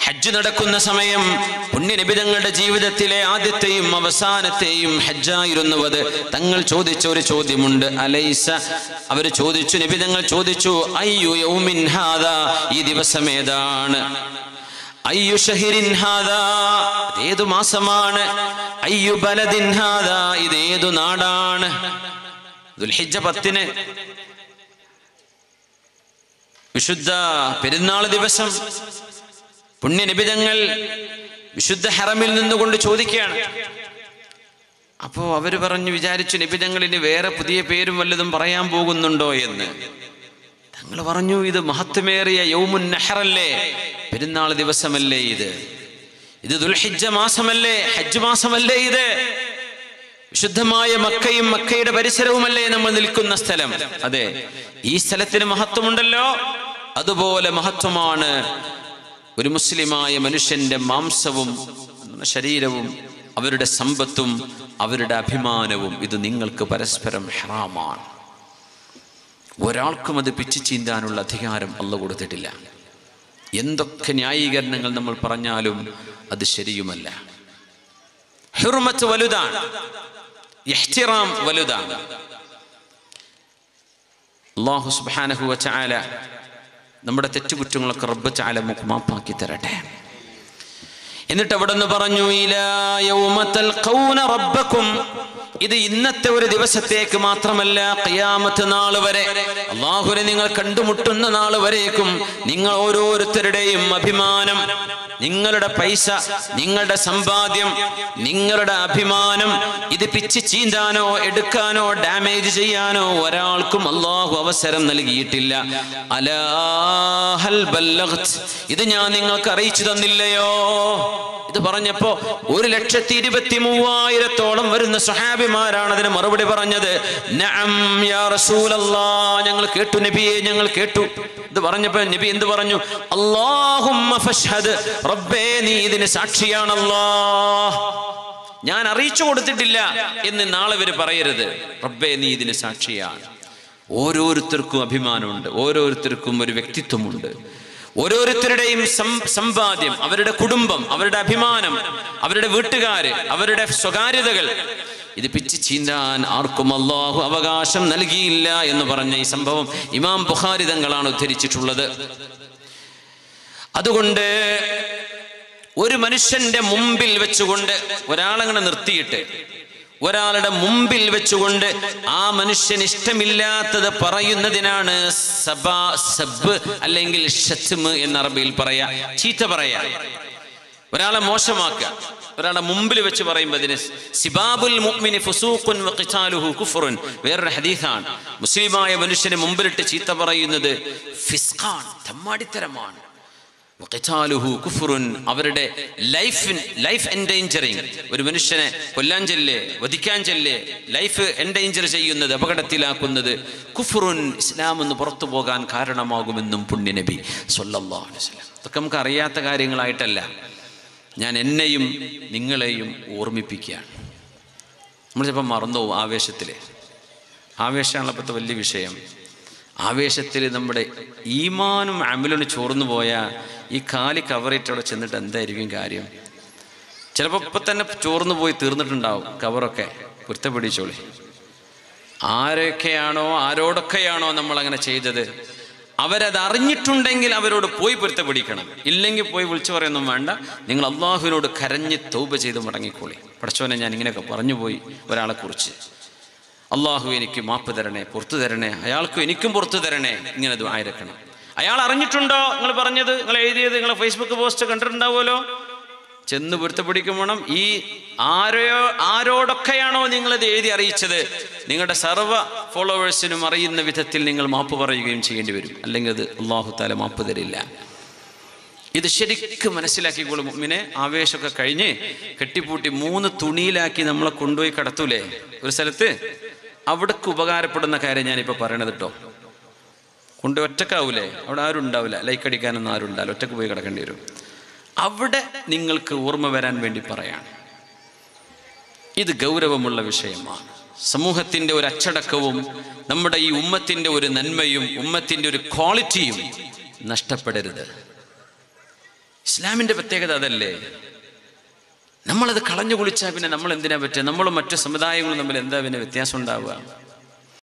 ഹജ്ജ് നടക്കുന്ന സമയം പുണ്യനിബിതങ്ങളുടെ ജീവിതത്തിലെ ആദ്യത്തെയും അവസാനത്തെയും ഹജ്ജായിരുന്നുവത് തങ്ങൾ ചോദിച്ച ഒരു ചോദ്യമുണ്ട് അലൈസ അവർ ചോദിച്ചു നിബിതങ്ങൾ ചോദിച്ചു അയ്യു യൗമിൻ ഹാദാ ഈ ദിവസം ഏതാണ് അയ്യു ഷഹിരിൻ ഹാദാ ഏതു മാസമാണ് അയ്യു ബലദിൻ ഹാദാ ഇത് ഏതു നാടാണ് ദുൽഹിജ്ജ പത്തിന് വിശുദ്ധ പെരുന്നാൾ ദിവസം പുണ്യനിബിതങ്ങൾ വിശുദ്ധ ഹറമിൽ നിന്നുകൊണ്ട് ചോദിക്കുകയാണ് അപ്പോ അവര് പറഞ്ഞു വിചാരിച്ചു നിബിതങ്ങൾ ഇനി വേറെ പുതിയ പേരും വല്ലതും പറയാൻ പോകുന്നുണ്ടോ എന്ന് തങ്ങൾ പറഞ്ഞു ഇത് മഹത്വമേറിയ യൗമുൻ നഹറല്ലേ പെരുന്നാൾ ദിവസമല്ലേ ഇത് ഇത് ദുൽഹിജ്ജ മാസമല്ലേ ഹജ്ജ് മാസമല്ലേ ഇത് വിശുദ്ധമായ മക്കയും മക്കയുടെ പരിസരവുമല്ലേ നമ്മൾ നിൽക്കുന്ന സ്ഥലം അതെ ഈ സ്ഥലത്തിന് മഹത്വമുണ്ടല്ലോ അതുപോലെ മഹത്വമാണ് ഒരു മുസ്ലിമായ മനുഷ്യന്റെ മാംസവും ശരീരവും അവരുടെ സമ്പത്തും അവരുടെ അഭിമാനവും ഇത് നിങ്ങൾക്ക് പരസ്പരം ഹറാമാണ് ഒരാൾക്കും അത് പിച്ചു ചീന്താനുള്ള അധികാരം അല്ല കൊടുത്തിട്ടില്ല എന്തൊക്കെ ന്യായീകരണങ്ങൾ നമ്മൾ പറഞ്ഞാലും അത് ശരിയുമല്ല ഹിർമത്ത് വലുതാണ് ഇഹ്തിറാം വലുതാണ് അള്ളാഹു സുബ്ഹാനഹു വതആല നമ്മുടെ തെറ്റുകുറ്റങ്ങളൊക്കെ റബ്ബ് ചാല നമുക്ക് മാപ്പാക്കി തരട്ടെ എന്നിട്ട് അവിടെ നിന്ന് പറഞ്ഞു ഇലാ യൗമ തൽഖൗന റബ്ബക്കും ഇത് ഇന്നത്തെ ഒരു ദിവസത്തേക്ക് മാത്രമല്ല ഖിയാമത്ത് നാൾ വരെ അള്ളാഹുവിനെ നിങ്ങൾ കണ്ടുമുട്ടുന്ന നാൾ വരേക്കും നിങ്ങൾ ഓരോരുത്തരുടെയും അഭിമാനം നിങ്ങളുടെ പൈസ നിങ്ങളുടെ സമ്പാദ്യം നിങ്ങളുടെ അഭിമാനം ഇത് പിച്ച് ചീന്താനോ എടുക്കാനോ ഡാമേജ് ചെയ്യാനോ ഒരാൾക്കും അള്ളാഹു അവസരം നൽകിയിട്ടില്ല അലാഹൽ ബല്ലഗ്ത് ഇത് ഞാൻ നിങ്ങൾക്ക് അറിയിച്ചു തന്നില്ലയോ ഇത് പറഞ്ഞപ്പോ ഒരു ലക്ഷത്തി ഇരുപത്തി മൂവായിരത്തോളം വരുന്ന സഹാബിമാരാണ് അതിന് മറുപടി പറഞ്ഞത് നഅം യാ റസൂലല്ലാ ഞങ്ങൾ കേട്ടു നബിയെ ഞങ്ങൾ കേട്ടു ഇത് പറഞ്ഞപ്പോ നബി എന്ത് പറഞ്ഞു അല്ലാഹുമ്മ ഫഷ്ഹദ് റബ്ബേ നീ ഇതിന് സാക്ഷിയാണല്ലാ ഞാൻ അറിയിച്ചു കൊടുത്തിട്ടില്ല എന്ന് നാളെ ഇവര് പറയരുത് റബ്ബേ നീ ഇതിന് സാക്ഷിയാണ് ഓരോരുത്തർക്കും അഭിമാനമുണ്ട് ഓരോരുത്തർക്കും ഒരു വ്യക്തിത്വമുണ്ട് ഓരോരുത്തരുടെയും സം- സമ്പാദ്യം അവരുടെ കുടുംബം അവരുടെ അഭിമാനം അവരുടെ വീട്ടുകാര് അവരുടെ സ്വകാര്യതകൾ ഇത് പിച്ച് ചീന്താൻ ആർക്കും അള്ളാഹു അവകാശം നൽകിയില്ല എന്ന് പറഞ്ഞ ഈ സംഭവം ഇമാം ബുഖാരി തങ്ങളാണ് ഉദ്ധരിച്ചിട്ടുള്ളത് അതുകൊണ്ട് ഒരു മനുഷ്യന്റെ മുമ്പിൽ വെച്ചുകൊണ്ട് ഒരാളങ്ങനെ നിർത്തിയിട്ട് ഒരാളുടെ മുമ്പിൽ വെച്ചുകൊണ്ട് ആ മനുഷ്യന് ഇഷ്ടമില്ലാത്തത് പറയുന്നതിനാണ് സബ സബ് അല്ലെങ്കിൽ ഷത്മ് എന്ന അറബിയിൽ പറയാ ചീത്ത പറയാ ഒരാളെ മോശമാക്കുക ഒരാളെ മുമ്പിൽ വെച്ച് പറയുമ്പോൾ അതിന് സിബാബുൽ മുഅ്മിനി ഫുസൂഖുൻ വഖിതാലുഹു കുഫ്റുൻ വേറൊരു ഹദീസാണ് മുസ്ലിമായ മനുഷ്യനെ മുമ്പിലിട്ട് ചീത്ത പറയുന്നത് ഫിസ്ഖാൻ തമ്മാടിത്തരമാണ് വഖിതാലുഹു കുഫ്റുൻ അവരുടെ ലൈഫ് ലൈഫ് എൻഡേഞ്ചറിങ് ഒരു മനുഷ്യനെ കൊല്ലാൻ ചെല്ലേ വധിക്കാൻ ചെല്ലേ ലൈഫ് എൻഡേഞ്ചർ ചെയ്യുന്നത് അപകടത്തിലാക്കുന്നത് കുഫ്റുൻ ഇസ്ലാം എന്ന് പുറത്തു പോകാൻ കാരണമാകുമെന്നും പുണ്യനബി സല്ലല്ലാഹു അലൈഹി വസല്ലം ഇതൊക്കെ നമുക്ക് അറിയാത്ത കാര്യങ്ങളായിട്ടല്ല ഞാൻ എന്നെയും നിങ്ങളെയും ഓർമ്മിപ്പിക്കുകയാണ് നമ്മൾ ചിലപ്പോൾ മറന്നുപോകും ആവേശത്തിൽ ആവേശമാണല്ലോ ഇപ്പോഴത്തെ വലിയ വിഷയം ആവേശത്തിൽ നമ്മുടെ ഈമാനും അമലും ചോർന്നു പോയാൽ ഈ കാലി കവറിട്ട് അവിടെ ചെന്നിട്ട് എന്തായിരിക്കും കാര്യം ചിലപ്പോൾ ഇപ്പം തന്നെ ചോർന്നു പോയി തീർന്നിട്ടുണ്ടാവും കവറൊക്കെ പൊരുത്തപ്പെടിച്ചോളി ആരൊക്കെയാണോ ആരോടൊക്കെയാണോ നമ്മൾ അങ്ങനെ ചെയ്തത് അവരത് അറിഞ്ഞിട്ടുണ്ടെങ്കിൽ അവരോട് പോയി പൊരുത്തപ്പെടിക്കണം ഇല്ലെങ്കിൽ പോയി വിളിച്ചു പറയൊന്നും വേണ്ട നിങ്ങൾ അള്ളാഹുവിനോട് കരഞ്ഞ് തൗബ ചെയ്ത് മടങ്ങിക്കോളി പഠിച്ചവനെ ഞാൻ ഇങ്ങനെയൊക്കെ പറഞ്ഞു പോയി ഒരാളെക്കുറിച്ച് അള്ളാഹു എനിക്ക് മാപ്പ് തരണേ പുറത്തു തരണേ അയാൾക്കും എനിക്കും പുറത്തു തരണേ ഇങ്ങനെ ദ്വായരക്കണം അയാൾ അറിഞ്ഞിട്ടുണ്ടോ നിങ്ങൾ പറഞ്ഞത് നിങ്ങൾ എഴുതിയത് നിങ്ങൾ ഫേസ്ബുക്ക് പോസ്റ്റ് കണ്ടിട്ടുണ്ടാവുമല്ലോ ചെന്ന് പൊരുത്തപ്പിടിക്കും വേണം ഈ ആരെയോ ആരോടൊക്കെയാണോ നിങ്ങളിത് എഴുതി അറിയിച്ചത് നിങ്ങളുടെ സർവ്വ ഫോളോവേഴ്സിനും അറിയുന്ന വിധത്തിൽ നിങ്ങൾ മാപ്പ് പറയുകയും ചെയ്യേണ്ടി വരും അല്ലെങ്കിൽ അത് അള്ളാഹു താല മാപ്പ് തരില്ല ഇത് ശരിക്കും മനസ്സിലാക്കിക്കോളും മുമ്മിനെ ആവേശമൊക്കെ കഴിഞ്ഞ് കെട്ടിപ്പൂട്ടി മൂന്ന് തുണിയിലാക്കി നമ്മളെ കൊണ്ടുപോയി കടത്തൂലേ ഒരു സ്ഥലത്ത് അവിടേക്ക് ഉപകാരപ്പെടുന്ന കാര്യം ഞാനിപ്പോൾ പറയണത് കേട്ടോ കൊണ്ട് ഒറ്റക്കാവൂലേ അവിടെ ആരും ഉണ്ടാവില്ല ലൈക്ക് അടിക്കാനൊന്നും ആരും ഉണ്ടാവില്ല ഒറ്റക്ക് പോയി കിടക്കേണ്ടി വരും അവിടെ നിങ്ങൾക്ക് ഓർമ്മ വരാൻ വേണ്ടി പറയാണ് ഇത് ഗൗരവമുള്ള വിഷയമാണ് സമൂഹത്തിൻ്റെ ഒരു അച്ചടക്കവും നമ്മുടെ ഈ ഉമ്മത്തിൻ്റെ ഒരു നന്മയും ഉമ്മത്തിൻ്റെ ഒരു ക്വാളിറ്റിയും നഷ്ടപ്പെടരുത് ഇസ്ലാമിൻ്റെ പ്രത്യേകത അതല്ലേ നമ്മളത് കളഞ്ഞു കുളിച്ചാൽ പിന്നെ നമ്മൾ എന്തിനാ പറ്റുക നമ്മളും മറ്റു സമുദായങ്ങളും തമ്മിൽ എന്താ പിന്നെ വ്യത്യാസം ഉണ്ടാവുക